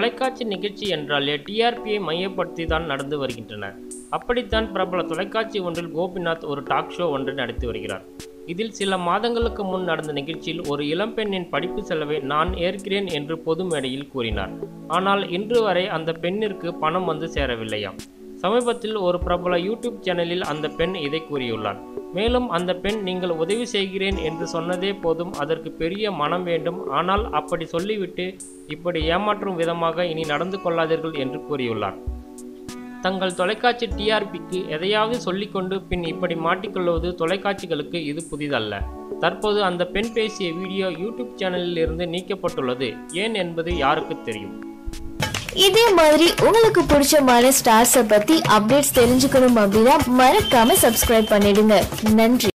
தொலைக்காட்சி நிகழ்ச்சி என்றாலே டிஆர்பியை மையப்படுத்தி தான் நடந்து வருகின்றன அப்படித்தான் பிரபல தொலைக்காட்சி ஒன்றில் கோபிநாத் ஒரு டாக் ஷோ ஒன்று நடத்தி வருகிறார் இதில் சில மாதங்களுக்கு முன் நடந்த நிகழ்ச்சியில் ஒரு இளம்பெண்ணின் படிப்பு செலவை நான் ஏற்கிறேன் என்று பொது மேடையில் கூறினார் ஆனால் இன்று வரை அந்த பெண்ணிற்கு பணம் வந்து சேரவில்லையாம் சமீபத்தில் ஒரு பிரபல யூடியூப் சேனலில் அந்த பெண் இதை கூறியுள்ளார் மேலும் அந்த பெண் நீங்கள் உதவி செய்கிறேன் என்று சொன்னதே போதும் அதற்கு பெரிய மனம் வேண்டும் ஆனால் அப்படி சொல்லிவிட்டு இப்படி ஏமாற்றும் விதமாக இனி நடந்து கொள்ளாதீர்கள் என்று கூறியுள்ளார் தங்கள் தொலைக்காட்சி டிஆர்பிக்கு எதையாவது சொல்லிக்கொண்டு பின் இப்படி மாட்டிக்கொள்வது தொலைக்காட்சிகளுக்கு இது புதிதல்ல தற்போது அந்த பெண் பேசிய வீடியோ யூடியூப் சேனலில் இருந்து நீக்கப்பட்டுள்ளது ஏன் என்பது யாருக்கு தெரியும் இதே மாதிரி உங்களுக்கு பிடிச்சமான ஸ்டார்ஸை பத்தி அப்டேட்ஸ் தெரிஞ்சுக்கணும் அப்படின்னா மறக்காம சப்ஸ்கிரைப் பண்ணிடுங்க நன்றி